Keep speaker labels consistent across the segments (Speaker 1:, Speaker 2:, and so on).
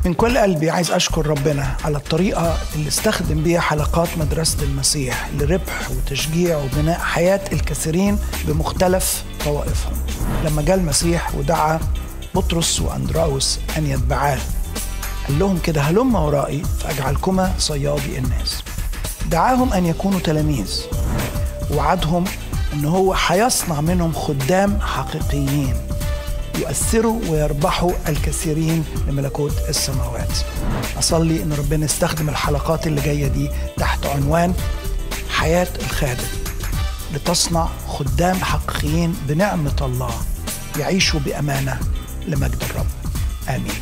Speaker 1: من كل قلبي عايز أشكر ربنا على الطريقة اللي استخدم بيها حلقات مدرسة المسيح لربح وتشجيع وبناء حياة الكثيرين بمختلف طوائفهم لما جاء المسيح ودعا بطرس وأندراوس أن يتبعاه قال لهم كده هلم ورائي فأجعلكما صيادي الناس دعاهم أن يكونوا تلاميذ وعدهم أن هو هيصنع منهم خدام حقيقيين يؤثروا ويربحوا الكثيرين لملكوت السماوات أصلي أن ربنا يستخدم الحلقات اللي جاية دي تحت عنوان حياة الخادم لتصنع خدام حقيقيين بنعمة الله يعيشوا بأمانة لمجد الرب آمين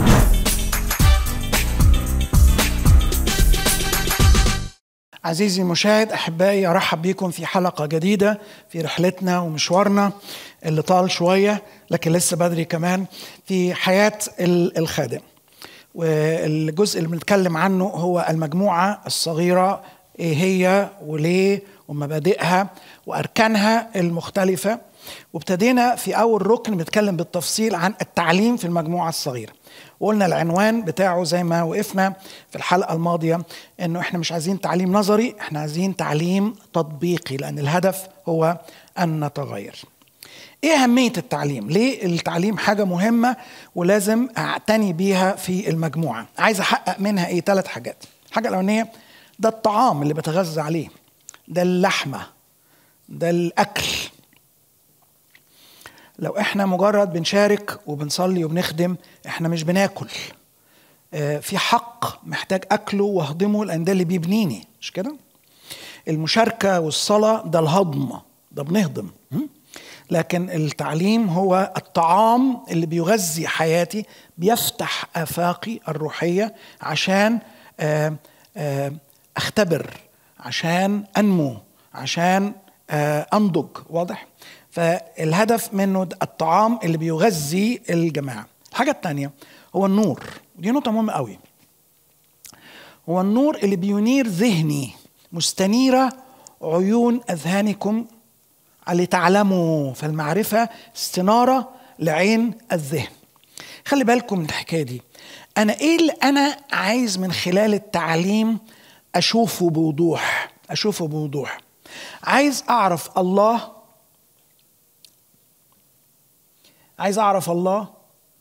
Speaker 1: عزيزي المشاهد احبائي ارحب بكم في حلقه جديده في رحلتنا ومشوارنا اللي طال شويه لكن لسه بدري كمان في حياه الخادم والجزء اللي بنتكلم عنه هو المجموعه الصغيره ايه هي وليه ومبادئها واركانها المختلفه وابتدينا في اول ركن بنتكلم بالتفصيل عن التعليم في المجموعه الصغيره وقلنا العنوان بتاعه زي ما وقفنا في الحلقه الماضيه انه احنا مش عايزين تعليم نظري احنا عايزين تعليم تطبيقي لان الهدف هو ان نتغير ايه اهميه التعليم ليه التعليم حاجه مهمه ولازم اعتني بيها في المجموعه عايز احقق منها ايه ثلاث حاجات الحاجه الاولانيه ده الطعام اللي بتغذى عليه ده اللحمه ده الاكل لو احنا مجرد بنشارك وبنصلي وبنخدم احنا مش بناكل اه في حق محتاج اكله واهضمه لان ده اللي بيبنيني مش كده المشاركه والصلاه ده الهضم ده بنهضم لكن التعليم هو الطعام اللي بيغذي حياتي بيفتح افاقي الروحيه عشان اه اه اختبر عشان انمو عشان انضج واضح فالهدف منه الطعام اللي بيغذي الجماعة الحاجة الثانية هو النور دي نقطة مهمة قوي هو النور اللي بينير ذهني مستنيرة عيون أذهانكم لتعلموا فالمعرفة استنارة لعين الذهن خلي بالكم من الحكاية دي أنا إيه اللي أنا عايز من خلال التعليم أشوفه بوضوح أشوفه بوضوح عايز أعرف الله عايز اعرف الله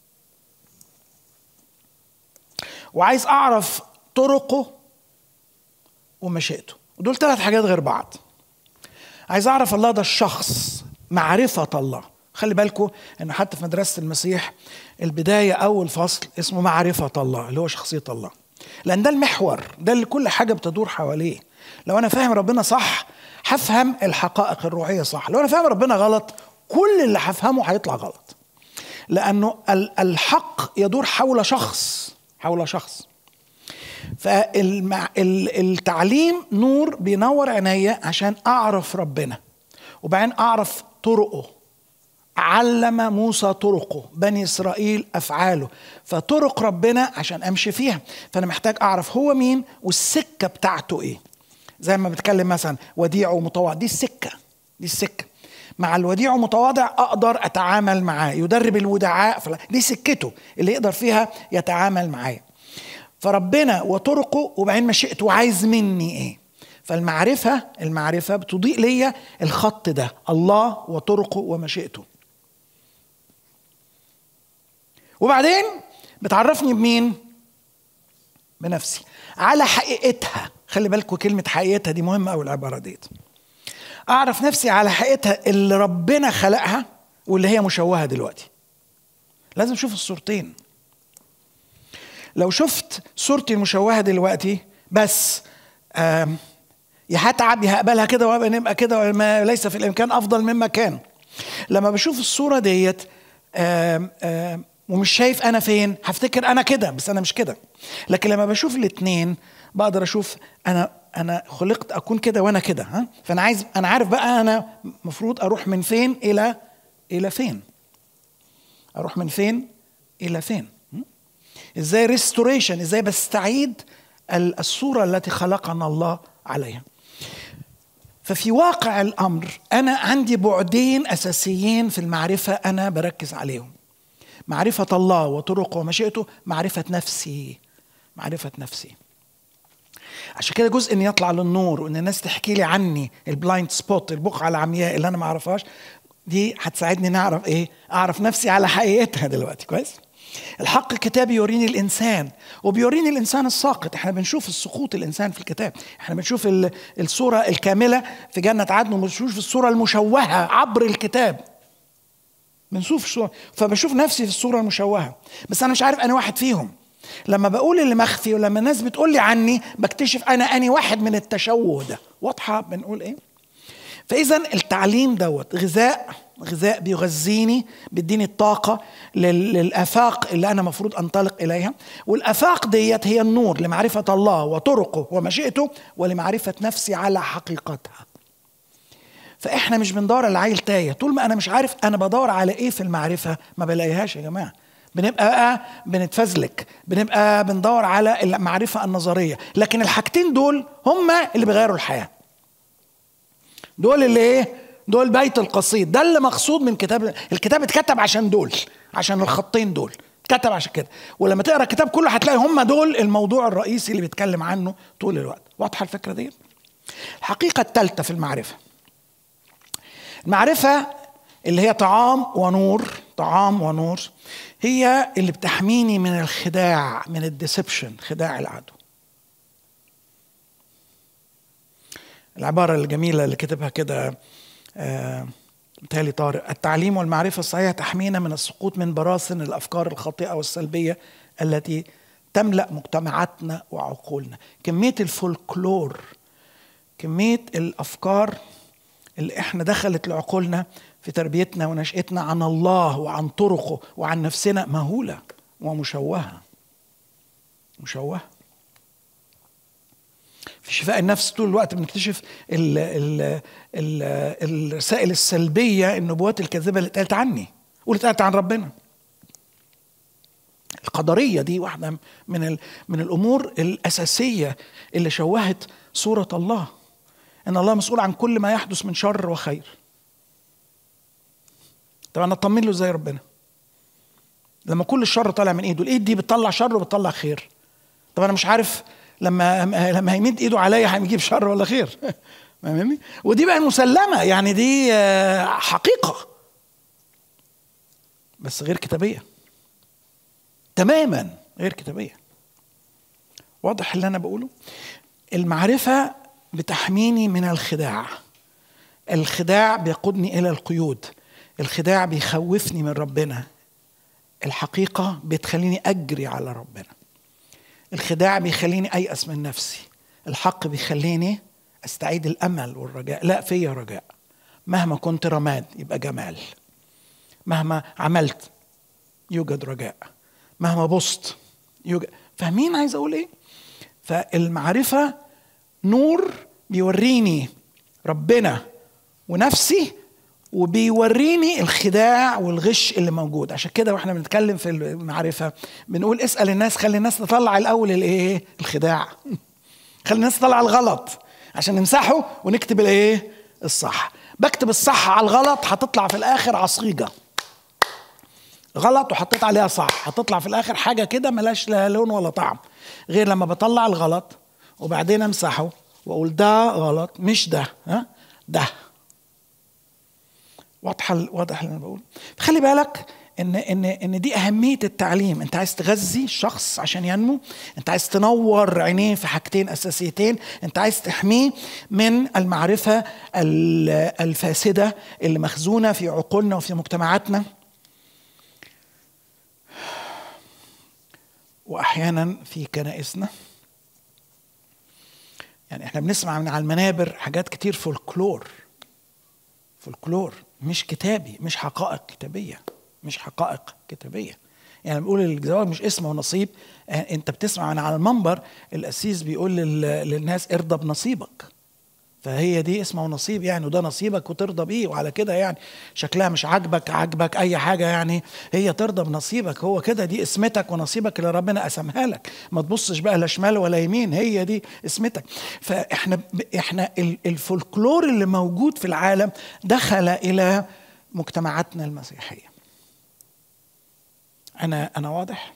Speaker 1: وعايز اعرف طرقه ومشيئته ودول ثلاث حاجات غير بعض عايز اعرف الله ده الشخص معرفة الله خلي بالكم انه حتى في مدرسة المسيح البداية اول فصل اسمه معرفة الله اللي هو شخصية الله لان ده المحور ده اللي كل حاجة بتدور حواليه لو انا فاهم ربنا صح هفهم الحقائق الروحية صح لو انا فاهم ربنا غلط كل اللي هفهمه هيطلع غلط لانه الحق يدور حول شخص حول شخص فالتعليم نور بينور عينيا عشان اعرف ربنا وبعدين اعرف طرقه علم موسى طرقه بني اسرائيل افعاله فطرق ربنا عشان امشي فيها فانا محتاج اعرف هو مين والسكه بتاعته ايه زي ما بتكلم مثلا وديع ومطوع دي السكه دي السكه مع الوديع ومتواضع اقدر اتعامل معاه يدرب الودعاء فلا. دي سكته اللي يقدر فيها يتعامل معايا فربنا وطرقه وبعدين مشيئته وعايز مني ايه فالمعرفة المعرفة بتضيء ليا الخط ده الله وطرقه ومشيئته وبعدين بتعرفني بمين بنفسي على حقيقتها خلي بالكم كلمة حقيقتها دي مهمة أوي العبارة ديت اعرف نفسي على حقيقتها اللي ربنا خلقها واللي هي مشوهه دلوقتي لازم اشوف الصورتين لو شفت صورتي المشوهه دلوقتي بس يا هتعب يا هقبلها كده وابقى نبقى كده وما ليس في الامكان افضل مما كان لما بشوف الصوره ديت آم آم ومش شايف انا فين هفتكر انا كده بس انا مش كده لكن لما بشوف الاثنين بقدر اشوف انا انا خلقت اكون كده وانا كده ها فانا عايز انا عارف بقى انا المفروض اروح من فين الى الى فين اروح من فين الى فين ازاي ريستوريشن ازاي بستعيد الصوره التي خلقنا الله عليها ففي واقع الامر انا عندي بعدين اساسيين في المعرفه انا بركز عليهم معرفة الله وطرقه ومشيئته معرفة نفسي معرفة نفسي عشان كده جزء اني اطلع للنور وان الناس تحكي لي عني البلايند سبوت البقعه العمياء اللي انا ما اعرفهاش دي هتساعدني نعرف ايه اعرف نفسي على حقيقتها دلوقتي كويس الحق الكتابي يوريني الانسان وبيوريني الانسان الساقط احنا بنشوف السقوط الانسان في الكتاب احنا بنشوف الصوره الكامله في جنه عدن وبنشوف الصوره المشوهه عبر الكتاب بنشوف الصوره فبشوف نفسي في الصوره المشوهه بس انا مش عارف انا واحد فيهم لما بقول اللي مخفي ولما الناس بتقول لي عني بكتشف انا اني واحد من التشوه ده واضحه بنقول ايه فاذا التعليم دوت غذاء غذاء بيغذيني بيديني الطاقة للآفاق اللي أنا مفروض أنطلق إليها والآفاق ديت هي النور لمعرفة الله وطرقه ومشيئته ولمعرفة نفسي على حقيقتها فإحنا مش بندور على عيل تايه طول ما أنا مش عارف أنا بدور على إيه في المعرفة ما بلاقيهاش يا جماعة بنبقى بقى بنتفزلك بنبقى بندور على المعرفة النظرية لكن الحاجتين دول هما اللي بيغيروا الحياة دول اللي ايه دول بيت القصيد ده اللي مقصود من كتاب الكتاب اتكتب عشان دول عشان الخطين دول اتكتب عشان كده ولما تقرا الكتاب كله هتلاقي هم دول الموضوع الرئيسي اللي بيتكلم عنه طول الوقت واضحه الفكره دي الحقيقه الثالثه في المعرفه المعرفه اللي هي طعام ونور طعام ونور هي اللي بتحميني من الخداع من الديسبشن خداع العدو العبارة الجميلة اللي كتبها كده آه متهيألي طارق التعليم والمعرفة الصحيحة تحمينا من السقوط من براثن الأفكار الخاطئة والسلبية التي تملأ مجتمعاتنا وعقولنا كمية الفولكلور كمية الأفكار اللي احنا دخلت لعقولنا في تربيتنا ونشأتنا عن الله وعن طرقه وعن نفسنا مهولة ومشوهة مشوهة في شفاء النفس طول الوقت بنكتشف ال ال ال الرسائل السلبية النبوات الكاذبة اللي اتقالت عني واللي اتقالت عن ربنا القدرية دي واحدة من من الأمور الأساسية اللي شوهت صورة الله إن الله مسؤول عن كل ما يحدث من شر وخير طب أنا أطمن له زي ربنا لما كل الشر طالع من إيده الإيد دي بتطلع شر وبتطلع خير طب أنا مش عارف لما لما هيمد ايده عليا هيجيب شر ولا خير فاهمني ودي بقى المسلمه يعني دي حقيقه بس غير كتابيه تماما غير كتابيه واضح اللي انا بقوله المعرفه بتحميني من الخداع الخداع بيقودني الى القيود الخداع بيخوفني من ربنا الحقيقه بتخليني اجري على ربنا الخداع بيخليني ايأس من نفسي الحق بيخليني استعيد الامل والرجاء لا فيا رجاء مهما كنت رماد يبقى جمال مهما عملت يوجد رجاء مهما بصت يوجد فاهمين عايز اقول ايه فالمعرفه نور بيوريني ربنا ونفسي وبيوريني الخداع والغش اللي موجود عشان كده واحنا بنتكلم في المعرفه بنقول اسال الناس خلي الناس تطلع الاول الايه الخداع خلي الناس تطلع الغلط عشان نمسحه ونكتب الايه الصح بكتب الصح على الغلط هتطلع في الاخر عصيجه غلط وحطيت عليها صح هتطلع في الاخر حاجه كده ملاش لا لون ولا طعم غير لما بطلع الغلط وبعدين امسحه واقول ده غلط مش ده ها ده واضحه واضح اللي انا بقول خلي بالك ان ان ان دي اهميه التعليم انت عايز تغذي الشخص عشان ينمو انت عايز تنور عينيه في حاجتين اساسيتين انت عايز تحميه من المعرفه الفاسده اللي مخزونه في عقولنا وفي مجتمعاتنا واحيانا في كنائسنا يعني احنا بنسمع من على المنابر حاجات كتير فولكلور فولكلور مش كتابي مش حقائق كتابيه مش حقائق كتابيه يعني بنقول الزواج مش اسم ونصيب انت بتسمع من على المنبر القسيس بيقول للناس ارضى بنصيبك فهي دي اسمه ونصيب يعني وده نصيبك وترضى بيه وعلى كده يعني شكلها مش عاجبك عاجبك اي حاجه يعني هي ترضى بنصيبك هو كده دي اسمتك ونصيبك اللي ربنا قسمها لك ما تبصش بقى لا شمال ولا يمين هي دي اسمتك فاحنا احنا الفولكلور اللي موجود في العالم دخل الى مجتمعاتنا المسيحيه انا انا واضح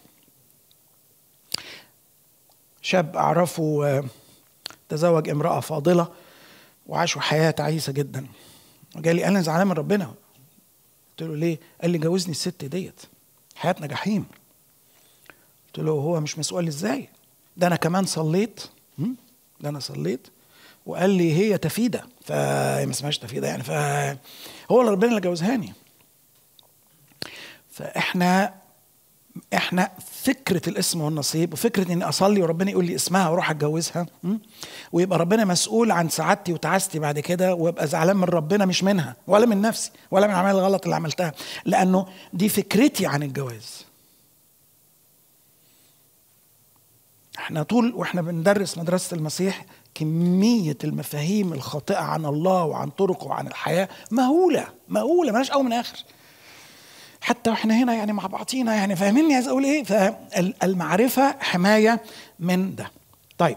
Speaker 1: شاب اعرفه آه، تزوج امراه فاضله وعاشوا حياه تعيسه جدا وجالي قال لي زعلان من ربنا قلت له ليه قال لي جوزني الست ديت حياتنا جحيم قلت له هو مش مسؤول ازاي ده انا كمان صليت هم؟ ده انا صليت وقال لي هي تفيده فما اسمهاش تفيده يعني فهو اللي ربنا اللي جوزهاني فاحنا احنا فكره الاسم والنصيب وفكره اني اصلي وربنا يقول لي اسمها واروح اتجوزها م? ويبقى ربنا مسؤول عن سعادتي وتعاستي بعد كده وابقى زعلان من ربنا مش منها ولا من نفسي ولا من الاعمال الغلط اللي عملتها لانه دي فكرتي عن الجواز احنا طول واحنا بندرس مدرسه المسيح كميه المفاهيم الخاطئه عن الله وعن طرقه وعن الحياه مهوله مهوله مالهاش اول من اخر حتى واحنا هنا يعني مع بعضينا يعني فاهميني عايز اقول ايه فالمعرفه حمايه من ده طيب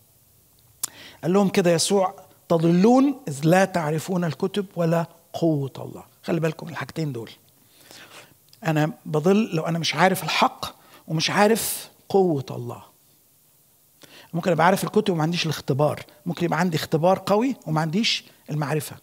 Speaker 1: قال لهم كده يسوع تضلون اذ لا تعرفون الكتب ولا قوه الله خلي بالكم الحاجتين دول انا بضل لو انا مش عارف الحق ومش عارف قوه الله ممكن ابقى عارف الكتب وما عنديش الاختبار ممكن يبقى عندي اختبار قوي وما عنديش المعرفه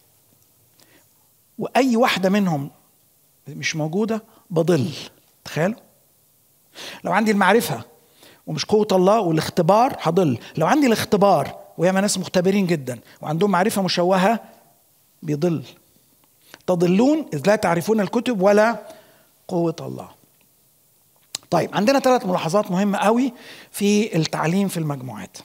Speaker 1: واي واحده منهم مش موجوده بضل تخيلوا لو عندي المعرفه ومش قوه الله والاختبار هضل لو عندي الاختبار وياما ناس مختبرين جدا وعندهم معرفه مشوهه بيضل تضلون اذ لا تعرفون الكتب ولا قوه الله طيب عندنا ثلاث ملاحظات مهمه قوي في التعليم في المجموعات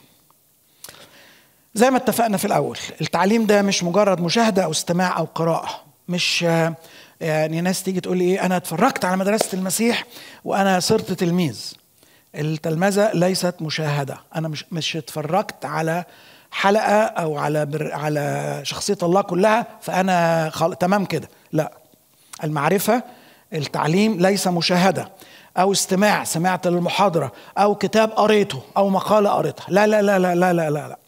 Speaker 1: زي ما اتفقنا في الاول التعليم ده مش مجرد مشاهده او استماع او قراءه مش يعني ناس تيجي تقول لي ايه انا اتفرجت على مدرسه المسيح وانا صرت تلميذ التلمذه ليست مشاهده انا مش مش اتفرجت على حلقه او على بر على شخصيه الله كلها فانا خل... تمام كده لا المعرفه التعليم ليس مشاهده او استماع سمعت للمحاضره او كتاب قريته او مقاله قريتها لا لا لا لا لا لا لا, لا.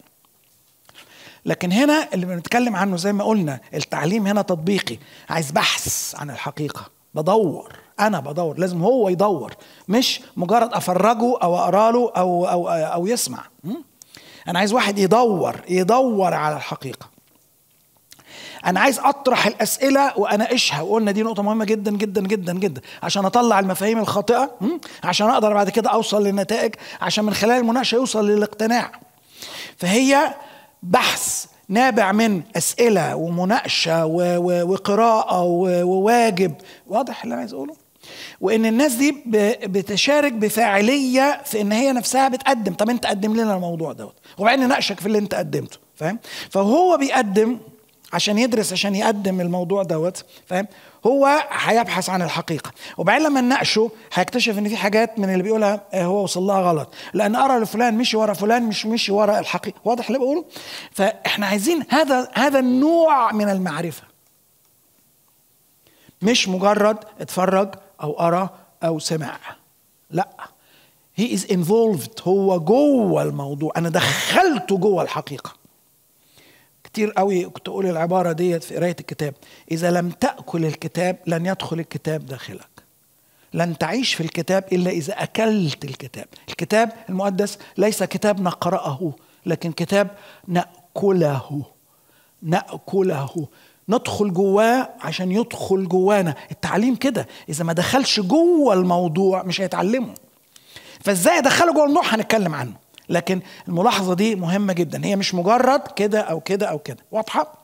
Speaker 1: لكن هنا اللي بنتكلم عنه زي ما قلنا التعليم هنا تطبيقي عايز بحث عن الحقيقة بدور أنا بدور لازم هو يدور مش مجرد أفرجه أو أقرأ له أو, أو, أو يسمع أنا عايز واحد يدور يدور على الحقيقة أنا عايز أطرح الأسئلة وأناقشها وقلنا دي نقطة مهمة جدا جدا جدا جدا عشان أطلع المفاهيم الخاطئة عشان أقدر بعد كده أوصل للنتائج عشان من خلال المناقشة يوصل للاقتناع فهي بحث نابع من اسئله ومناقشه وقراءه وواجب واضح اللي انا عايز اقوله وان الناس دي بتشارك بفاعليه في ان هي نفسها بتقدم طب انت قدم لنا الموضوع دوت وبعدين نناقشك في اللي انت قدمته فاهم فهو بيقدم عشان يدرس عشان يقدم الموضوع دوت فاهم هو هيبحث عن الحقيقه وبعدين لما نناقشه هيكتشف ان في حاجات من اللي بيقولها هو وصل لها غلط لان ارى لفلان مشي ورا فلان مش مشي ورا الحقيقه واضح اللي بقوله فاحنا عايزين هذا هذا النوع من المعرفه مش مجرد اتفرج او ارى او سمع لا هي از انفولفد هو جوه الموضوع انا دخلته جوه الحقيقه كتير قوي كنت اقول العباره ديت في قرايه الكتاب اذا لم تاكل الكتاب لن يدخل الكتاب داخلك لن تعيش في الكتاب الا اذا اكلت الكتاب الكتاب المقدس ليس كتاب نقراه لكن كتاب ناكله ناكله ندخل جواه عشان يدخل جوانا التعليم كده اذا ما دخلش جوه الموضوع مش هيتعلمه فازاي ادخله جوه الموضوع هنتكلم عنه لكن الملاحظة دي مهمة جدا هي مش مجرد كده أو كده أو كده واضحة؟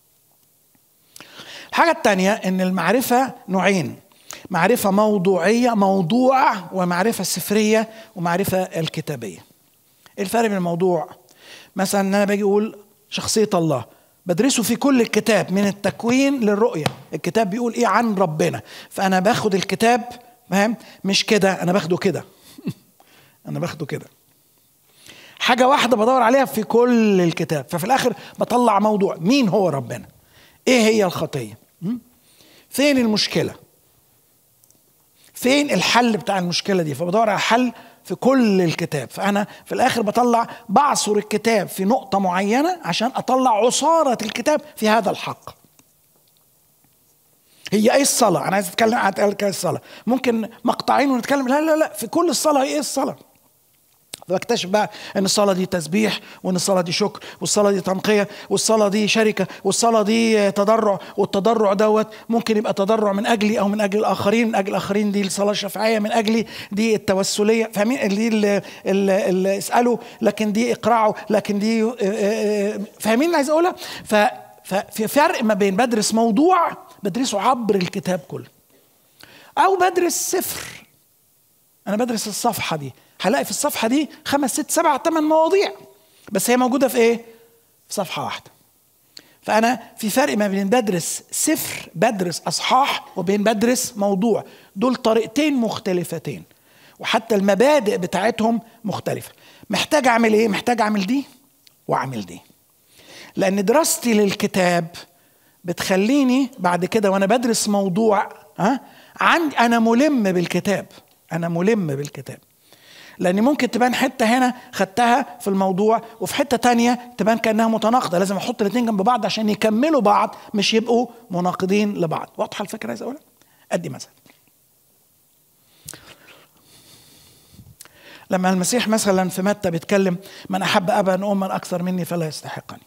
Speaker 1: الحاجة الثانية إن المعرفة نوعين معرفة موضوعية موضوع ومعرفة سفرية ومعرفة الكتابية الفرق بين الموضوع مثلا أنا باجي أقول شخصية الله بدرسه في كل الكتاب من التكوين للرؤية الكتاب بيقول إيه عن ربنا فأنا باخد الكتاب فاهم مش كده أنا باخده كده أنا باخده كده حاجة واحدة بدور عليها في كل الكتاب ففي الآخر بطلع موضوع مين هو ربنا إيه هي الخطية فين المشكلة فين الحل بتاع المشكلة دي فبدور على حل في كل الكتاب فأنا في الآخر بطلع بعصر الكتاب في نقطة معينة عشان أطلع عصارة الكتاب في هذا الحق هي ايه الصلاه انا عايز اتكلم عن ايه الصلاه ممكن مقطعين ونتكلم لا لا لا في كل الصلاه ايه الصلاه فبكتشف بقى ان الصلاه دي تسبيح وان الصلاه دي شكر والصلاه دي تنقيه والصلاه دي شركه والصلاه دي تضرع والتضرع دوت ممكن يبقى تضرع من اجلي او من اجل الاخرين من اجل الاخرين دي الصلاه الشفعيه من اجلي دي التوسليه فاهمين دي اللي اسالوا لكن دي اقرعوا لكن دي آه، آه، آه، فاهمين اللي عايز اقولها ففي فرق ما بين بدرس موضوع بدرسه عبر الكتاب كله او بدرس سفر انا بدرس الصفحه دي هلاقي في الصفحة دي خمس ست سبع ثمان مواضيع بس هي موجودة في إيه؟ في صفحة واحدة فأنا في فرق ما بين بدرس سفر بدرس أصحاح وبين بدرس موضوع دول طريقتين مختلفتين وحتى المبادئ بتاعتهم مختلفة محتاج أعمل إيه؟ محتاج أعمل دي وأعمل دي لأن دراستي للكتاب بتخليني بعد كده وأنا بدرس موضوع ها عندي أنا ملم بالكتاب أنا ملم بالكتاب لان ممكن تبان حته هنا خدتها في الموضوع وفي حته تانية تبان كانها متناقضه لازم احط الاثنين جنب بعض عشان يكملوا بعض مش يبقوا مناقضين لبعض واضحه الفكره عايز اقولها ادي مثلا لما المسيح مثلا في متى بيتكلم من احب ابا واما اكثر مني فلا يستحقني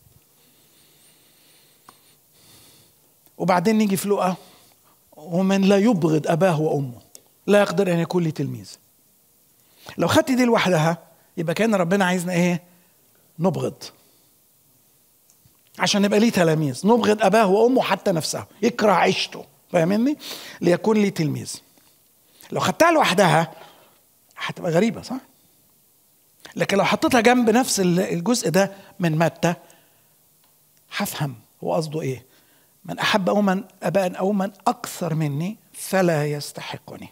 Speaker 1: وبعدين نيجي في لقا ومن لا يبغض اباه وامه لا يقدر ان يكون لي تلميذ لو خدت دي لوحدها يبقى كان ربنا عايزنا ايه نبغض عشان نبقى ليه تلاميذ نبغض اباه وامه حتى نفسه يكره عيشته فاهمني ليكون لي تلميذ لو خدتها لوحدها هتبقى غريبه صح لكن لو حطيتها جنب نفس الجزء ده من متى هفهم هو قصده ايه من احب او من اباء او من اكثر مني فلا يستحقني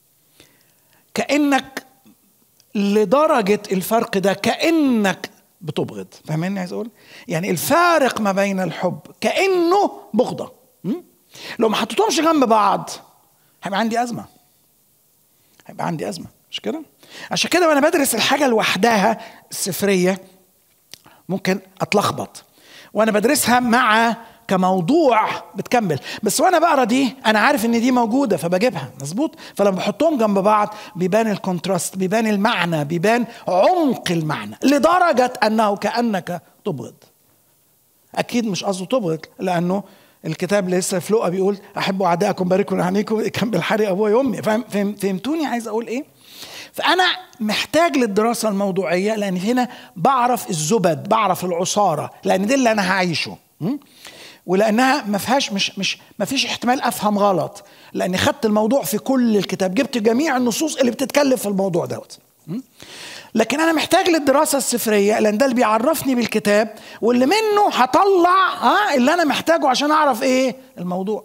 Speaker 1: كانك لدرجة الفرق ده كأنك بتبغض فاهمين عايز اقول يعني الفارق ما بين الحب كأنه بغضة لو ما حطيتهمش جنب بعض هيبقى عندي أزمة هيبقى عندي أزمة مش كده عشان كده وانا بدرس الحاجة لوحدها السفرية ممكن اتلخبط وانا بدرسها مع كموضوع بتكمل بس وانا بقرا دي انا عارف ان دي موجوده فبجيبها مظبوط فلما بحطهم جنب بعض بيبان الكونتراست بيبان المعنى بيبان عمق المعنى لدرجه انه كانك تبغض اكيد مش قصده تبغض لانه الكتاب لسه في لقا بيقول احبوا اعدائكم باركوا لعنيكم كان بالحري ابويا وامي فهم فهمتوني عايز اقول ايه فانا محتاج للدراسه الموضوعيه لان هنا بعرف الزبد بعرف العصاره لان ده اللي انا هعيشه ولانها ما فيهاش مش مش ما فيش احتمال افهم غلط لاني خدت الموضوع في كل الكتاب جبت جميع النصوص اللي بتتكلم في الموضوع دوت لكن انا محتاج للدراسه السفريه لان ده اللي بيعرفني بالكتاب واللي منه هطلع ها اللي انا محتاجه عشان اعرف ايه الموضوع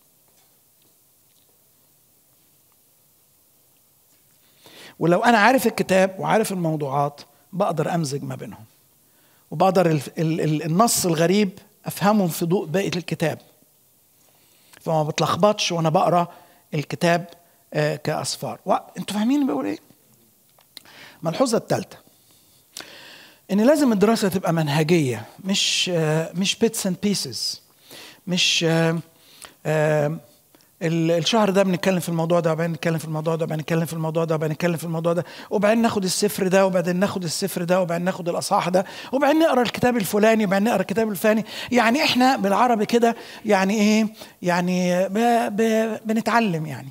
Speaker 1: ولو انا عارف الكتاب وعارف الموضوعات بقدر امزج ما بينهم وبقدر النص الغريب افهمهم في ضوء بقيه الكتاب فما بتلخبطش وانا بقرا الكتاب آه، كاسفار انتوا فاهمين بقول ايه ملحوظه الثالثه ان لازم الدراسه تبقى منهجيه مش آه، مش بيتس اند بيسز مش آه، الشهر ده بنتكلم في الموضوع ده وبعدين نتكلم في الموضوع ده وبعدين نتكلم في الموضوع ده وبعدين نتكلم في الموضوع ده وبعدين ناخد السفر ده وبعدين ناخد السفر ده وبعدين ناخد الاصحاح ده وبعدين نقرا الكتاب الفلاني وبعدين نقرا الكتاب الفلاني يعني احنا بالعربي كده يعني ايه يعني ب ب بنتعلم يعني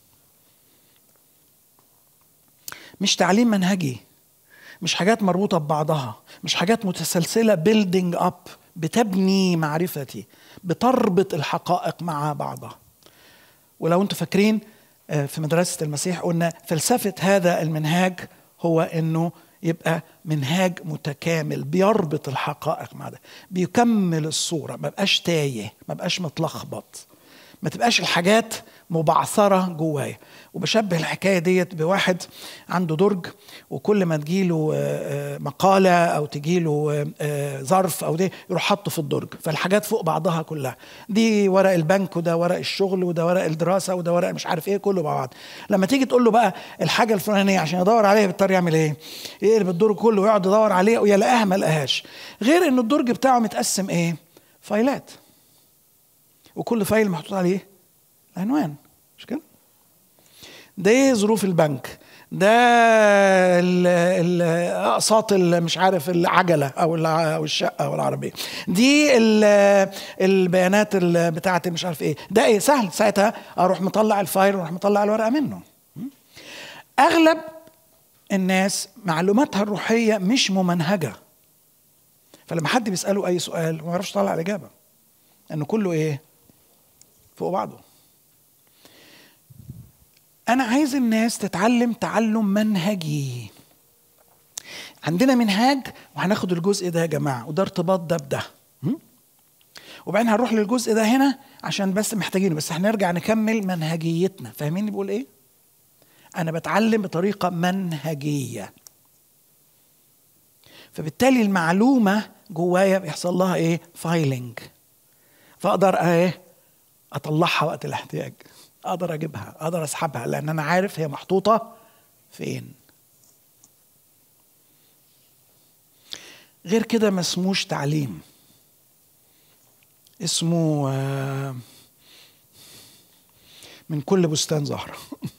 Speaker 1: مش تعليم منهجي مش حاجات مربوطه ببعضها مش حاجات متسلسله بيلدينج اب بتبني معرفتي بتربط الحقائق مع بعضها ولو انتم فاكرين آه، في مدرسة المسيح قلنا فلسفة هذا المنهاج هو انه يبقى منهاج متكامل بيربط الحقائق مع ده بيكمل الصورة ما بقاش تايه ما بقاش متلخبط ما تبقاش الحاجات مبعثرة جوايا وبشبه الحكاية ديت بواحد عنده درج وكل ما تجيله آه، آه، مقالة أو تجيله آه، ظرف أو دي يروح حاطه في الدرج فالحاجات فوق بعضها كلها دي ورق البنك وده ورق الشغل وده ورق الدراسة وده ورق مش عارف إيه كله مع بعض لما تيجي تقول له بقى الحاجة الفلانية عشان يدور عليها بيضطر يعمل إيه؟ يقلب الدرج كله ويقعد يدور عليها ويلاقيها ما لقاهاش غير إن الدرج بتاعه متقسم إيه؟ فايلات وكل فايل محطوط عليه عنوان مش كده ده ايه ظروف البنك ده اقساط مش عارف العجله او او الشقه او العربيه دي البيانات بتاعتي مش عارف ايه ده ايه سهل ساعتها اروح مطلع الفايل واروح مطلع الورقه منه اغلب الناس معلوماتها الروحيه مش ممنهجه فلما حد بيساله اي سؤال ما يعرفش يطلع الاجابه لانه كله ايه فوق بعضه انا عايز الناس تتعلم تعلم منهجي عندنا منهاج وهناخد الجزء ده يا جماعه وده ارتباط ده بده وبعدين هنروح للجزء ده هنا عشان بس محتاجينه بس هنرجع نكمل منهجيتنا فاهمين بقول ايه انا بتعلم بطريقه منهجيه فبالتالي المعلومه جوايا بيحصل لها ايه فايلنج فاقدر ايه اطلعها وقت الاحتياج اقدر اجيبها اقدر اسحبها لان انا عارف هي محطوطه فين غير كده ما اسموش تعليم اسمه من كل بستان زهره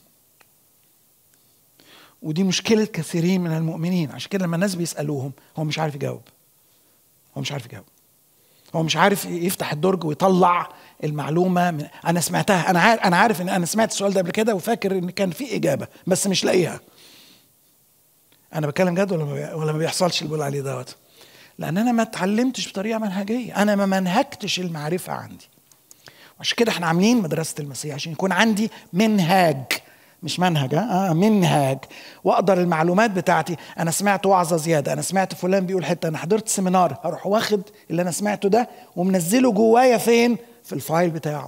Speaker 1: ودي مشكله كثيرين من المؤمنين عشان كده لما الناس بيسالوهم هو مش عارف يجاوب هو مش عارف يجاوب هو مش عارف يفتح الدرج ويطلع المعلومه من انا سمعتها انا عارف انا عارف ان انا سمعت السؤال ده قبل كده وفاكر ان كان في اجابه بس مش لاقيها انا بتكلم جد ولا ولا ما بيحصلش اللي بقول عليه دوت لان انا ما اتعلمتش بطريقه منهجيه انا ما منهجتش المعرفه عندي عشان كده احنا عاملين مدرسه المسيح عشان يكون عندي منهاج مش منهج اه منهاج واقدر المعلومات بتاعتي انا سمعت وعظه زياده انا سمعت فلان بيقول حته انا حضرت سيمينار هروح واخد اللي انا سمعته ده ومنزله جوايا فين في الفايل بتاعه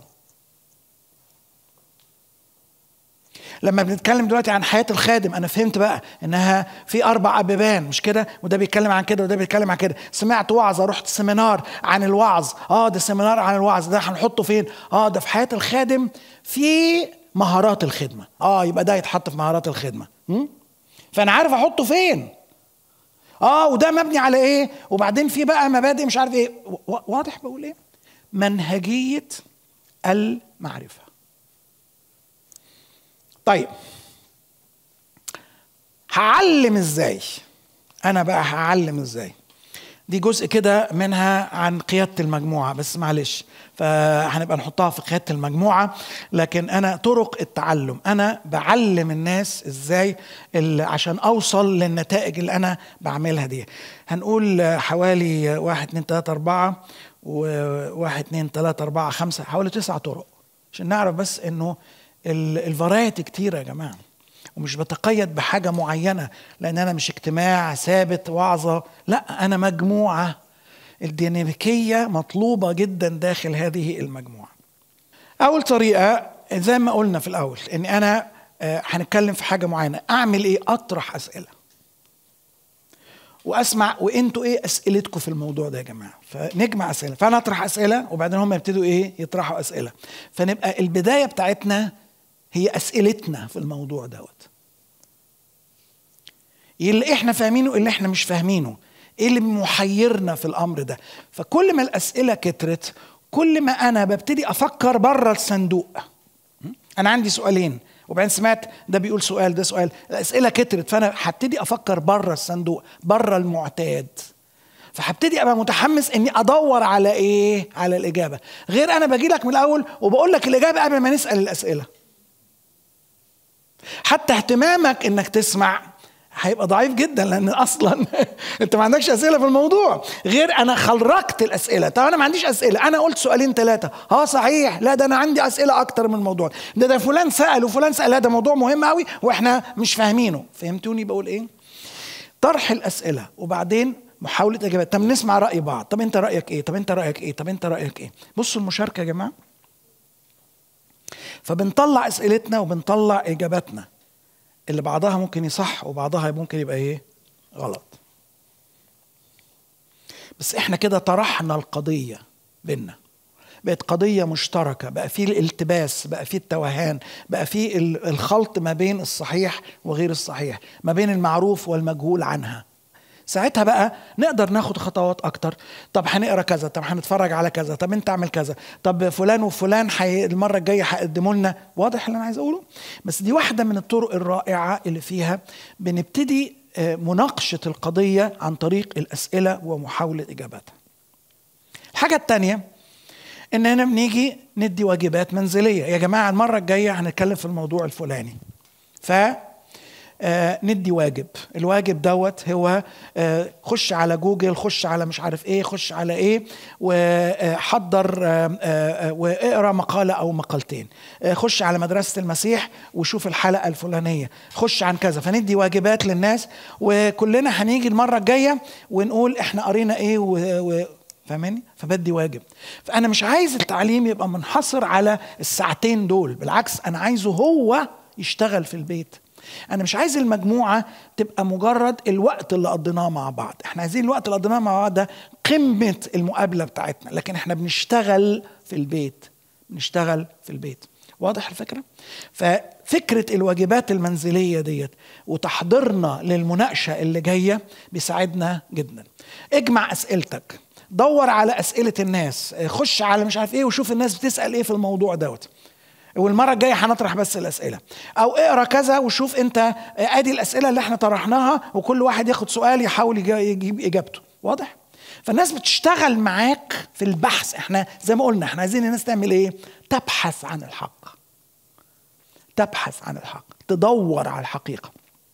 Speaker 1: لما بنتكلم دلوقتي عن حياه الخادم انا فهمت بقى انها في اربع ابيبان مش كده وده بيتكلم عن كده وده بيتكلم عن كده سمعت وعظه رحت سيمينار عن الوعظ اه ده سيمينار عن الوعظ ده هنحطه فين اه ده في حياه الخادم في مهارات الخدمه اه يبقى ده يتحط في مهارات الخدمه م? فانا عارف احطه فين اه وده مبني على ايه وبعدين في بقى مبادئ مش عارف ايه واضح بقول ايه منهجيه المعرفه طيب هعلم ازاي انا بقى هعلم ازاي دي جزء كده منها عن قيادة المجموعة بس معلش فهنبقى نحطها في قيادة المجموعة لكن أنا طرق التعلم أنا بعلم الناس إزاي عشان أوصل للنتائج اللي أنا بعملها دي هنقول حوالي واحد اتنين تلاتة أربعة وواحد اتنين تلاتة أربعة خمسة حوالي تسع طرق عشان نعرف بس إنه الفرايتي كتيرة يا جماعة ومش بتقيد بحاجة معينة لأن أنا مش اجتماع ثابت وعظة لا أنا مجموعة الديناميكية مطلوبة جدا داخل هذه المجموعة أول طريقة زي ما قلنا في الأول إن أنا هنتكلم في حاجة معينة أعمل إيه أطرح أسئلة واسمع وانتوا ايه اسئلتكم في الموضوع ده يا جماعه فنجمع اسئله فانا اطرح اسئله وبعدين هم يبتدوا ايه يطرحوا اسئله فنبقى البدايه بتاعتنا هي اسئلتنا في الموضوع دوت اللي احنا فاهمينه اللي احنا مش فاهمينه ايه اللي محيرنا في الامر ده فكل ما الاسئله كترت كل ما انا ببتدي افكر بره الصندوق انا عندي سؤالين وبعدين سمعت ده بيقول سؤال ده سؤال الاسئله كترت فانا هبتدي افكر بره الصندوق بره المعتاد فهبتدي ابقى متحمس اني ادور على ايه على الاجابه غير انا باجي لك من الاول وبقول لك الاجابه قبل ما نسال الاسئله حتى اهتمامك انك تسمع هيبقى ضعيف جدا لان اصلا انت ما عندكش اسئله في الموضوع غير انا خرجت الاسئله طب انا ما عنديش اسئله انا قلت سؤالين ثلاثه اه صحيح لا ده انا عندي اسئله اكتر من الموضوع ده ده فلان سال وفلان سال لا ده موضوع مهم قوي واحنا مش فاهمينه فهمتوني بقول ايه طرح الاسئله وبعدين محاوله اجابات طب نسمع راي بعض طب انت رايك ايه طب انت رايك ايه طب انت رايك ايه بصوا المشاركه يا جماعه فبنطلع اسئلتنا وبنطلع اجاباتنا اللي بعضها ممكن يصح وبعضها ممكن يبقى ايه غلط بس احنا كده طرحنا القضية بينا بقت قضية مشتركة بقى في الالتباس بقى في التوهان بقى في الخلط ما بين الصحيح وغير الصحيح ما بين المعروف والمجهول عنها ساعتها بقى نقدر ناخد خطوات اكتر طب هنقرا كذا طب هنتفرج على كذا طب انت اعمل كذا طب فلان وفلان حي... المره الجايه هيقدموا لنا واضح اللي انا عايز اقوله بس دي واحده من الطرق الرائعه اللي فيها بنبتدي مناقشه القضيه عن طريق الاسئله ومحاوله اجابتها الحاجه الثانيه اننا بنيجي ندي واجبات منزليه يا جماعه المره الجايه هنتكلم في الموضوع الفلاني ف آه ندي واجب الواجب دوت هو آه خش على جوجل خش على مش عارف ايه خش على ايه وحضر آه واقرا مقاله او مقالتين خش على مدرسه المسيح وشوف الحلقه الفلانيه خش عن كذا فندي واجبات للناس وكلنا هنيجي المره الجايه ونقول احنا قرينا ايه و, و فاهماني؟ فبدي واجب. فأنا مش عايز التعليم يبقى منحصر على الساعتين دول، بالعكس أنا عايزه هو يشتغل في البيت. أنا مش عايز المجموعة تبقى مجرد الوقت اللي قضيناه مع بعض، احنا عايزين الوقت اللي قضيناه مع بعض ده قمة المقابلة بتاعتنا، لكن احنا بنشتغل في البيت. بنشتغل في البيت. واضح الفكرة؟ ففكرة الواجبات المنزلية ديت وتحضيرنا للمناقشة اللي جاية بيساعدنا جدا. اجمع أسئلتك، دور على اسئله الناس خش على مش عارف ايه وشوف الناس بتسال ايه في الموضوع دوت والمره الجايه هنطرح بس الاسئله او اقرا كذا وشوف انت ادي الاسئله اللي احنا طرحناها وكل واحد ياخد سؤال يحاول يجيب اجابته واضح فالناس بتشتغل معاك في البحث احنا زي ما قلنا احنا عايزين الناس تعمل ايه تبحث عن الحق تبحث عن الحق تدور على الحقيقه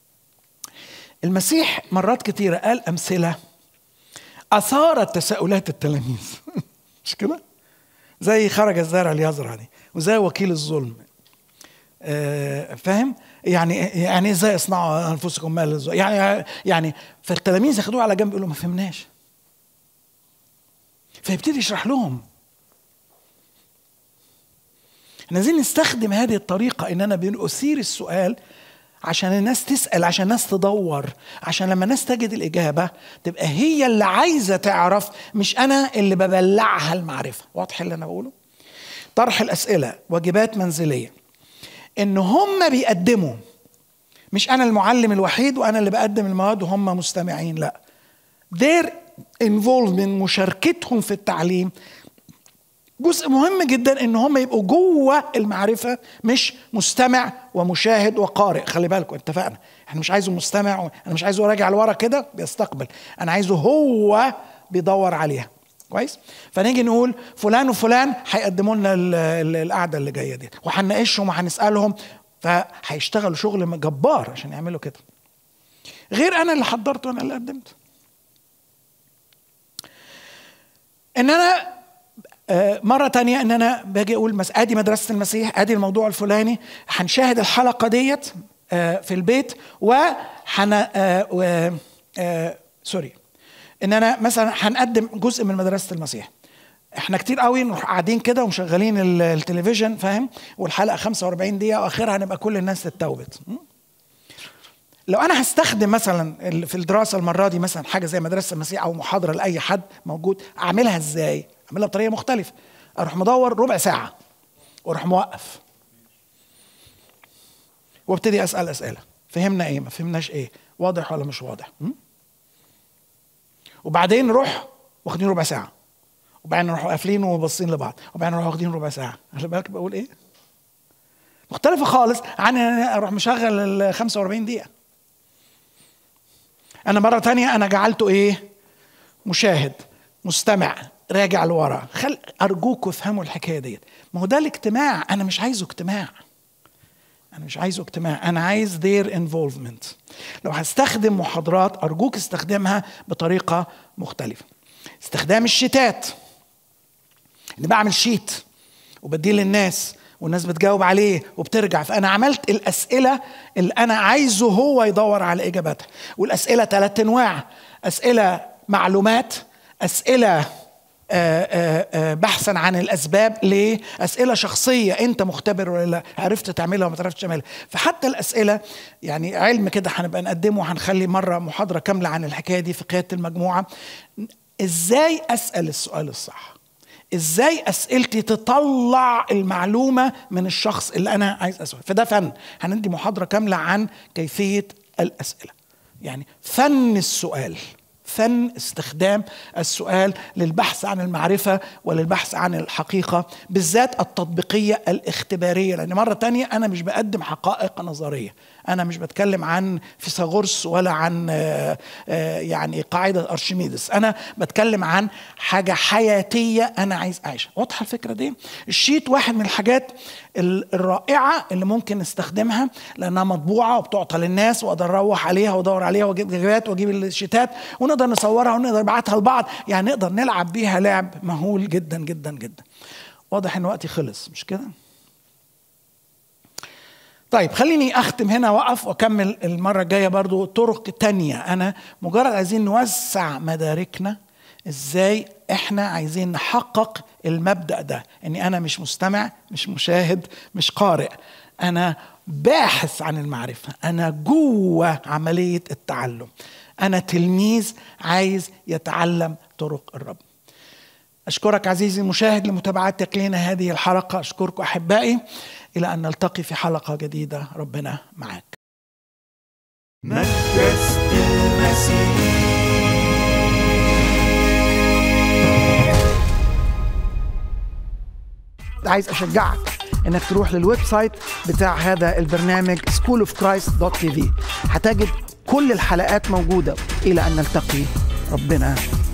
Speaker 1: المسيح مرات كتيره قال امثله اثارت تساؤلات التلاميذ مش كده زي خرج الزارع ليزرع دي وزي وكيل الظلم آه فاهم يعني يعني ازاي اصنعوا انفسكم مال الظلم يعني يعني فالتلاميذ ياخدوه على جنب يقولوا ما فهمناش فيبتدي يشرح لهم احنا عايزين نستخدم هذه الطريقه ان انا بنثير السؤال عشان الناس تسأل عشان الناس تدور عشان لما الناس تجد الإجابة تبقى هي اللي عايزة تعرف مش أنا اللي ببلعها المعرفة واضح اللي أنا بقوله طرح الأسئلة واجبات منزلية إن هم بيقدموا مش أنا المعلم الوحيد وأنا اللي بقدم المواد وهم مستمعين لا their involvement مشاركتهم في التعليم جزء مهم جدا ان هم يبقوا جوه المعرفه مش مستمع ومشاهد وقارئ خلي بالكم اتفقنا احنا مش عايزه مستمع و... انا مش عايزه راجع لورا كده بيستقبل انا عايزه هو بيدور عليها كويس فنيجي نقول فلان وفلان هيقدموا لنا القعده اللي جايه دي وهنناقشهم وهنسالهم فهيشتغلوا شغل جبار عشان يعملوا كده غير انا اللي حضرت وانا اللي قدمت ان انا مرة تانية ان انا باجي اقول مس... ادي مدرسة المسيح ادي الموضوع الفلاني هنشاهد الحلقة ديت في البيت وحن و... سوري ان انا مثلا هنقدم جزء من مدرسة المسيح احنا كتير قوي نروح قاعدين كده ومشغلين التلفزيون فاهم والحلقة 45 دقيقة واخرها هنبقى كل الناس تتوبت لو انا هستخدم مثلا في الدراسه المره دي مثلا حاجه زي مدرسه المسيح او محاضره لاي حد موجود اعملها ازاي اعملها بطريقه مختلفه اروح مدور ربع ساعه واروح موقف وابتدي اسال اسئله فهمنا ايه ما فهمناش ايه واضح ولا مش واضح م? وبعدين نروح واخدين ربع ساعه وبعدين نروح قافلين وباصين لبعض وبعدين نروح واخدين ربع ساعه خلي بالك بقول ايه مختلفه خالص عن اروح مشغل ال 45 دقيقه انا مره تانية انا جعلته ايه مشاهد مستمع راجع لورا خل ارجوكوا افهموا الحكايه ديت ما هو ده الاجتماع انا مش عايزه اجتماع انا مش عايزه اجتماع انا عايز their involvement لو هستخدم محاضرات ارجوك استخدمها بطريقه مختلفه استخدام الشيتات اني بعمل شيت وبديه للناس والناس بتجاوب عليه وبترجع فانا عملت الاسئله اللي انا عايزه هو يدور على اجاباتها والاسئله ثلاث انواع اسئله معلومات اسئله آآ آآ بحثا عن الاسباب ليه اسئله شخصيه انت مختبر ولا لا عرفت تعملها وما عرفتش تعملها فحتى الاسئله يعني علم كده هنبقى نقدمه وهنخلي مره محاضره كامله عن الحكايه دي في قياده المجموعه ازاي اسال السؤال الصح ازاي اسئلتي تطلع المعلومه من الشخص اللي انا عايز اسال فده فن هندي محاضره كامله عن كيفيه الاسئله يعني فن السؤال فن استخدام السؤال للبحث عن المعرفة وللبحث عن الحقيقة بالذات التطبيقية الاختبارية لأن مرة تانية أنا مش بقدم حقائق نظرية أنا مش بتكلم عن فيثاغورس ولا عن آه، آه، يعني قاعدة أرشميدس أنا بتكلم عن حاجة حياتية أنا عايز أعيشها واضحة الفكرة دي الشيت واحد من الحاجات الرائعة اللي ممكن نستخدمها لأنها مطبوعة وبتعطى للناس وأقدر أروح عليها وأدور عليها وأجيب جوابات وأجيب الشيتات ونقدر نصورها ونقدر نبعتها لبعض يعني نقدر نلعب بيها لعب مهول جدا جدا جدا واضح ان وقتي خلص مش كده طيب خليني اختم هنا واقف واكمل المره الجايه برضو طرق تانية انا مجرد عايزين نوسع مداركنا ازاي احنا عايزين نحقق المبدا ده اني انا مش مستمع مش مشاهد مش قارئ انا باحث عن المعرفه انا جوه عمليه التعلم انا تلميذ عايز يتعلم طرق الرب اشكرك عزيزي المشاهد لمتابعتك لنا هذه الحلقه اشكرك احبائي الى ان نلتقي في حلقه جديده ربنا معك
Speaker 2: مجلس المسيح
Speaker 1: عايز اشجعك انك تروح للويب سايت بتاع هذا البرنامج schoolofchrist.tv هتجد كل الحلقات موجوده الى ان نلتقي ربنا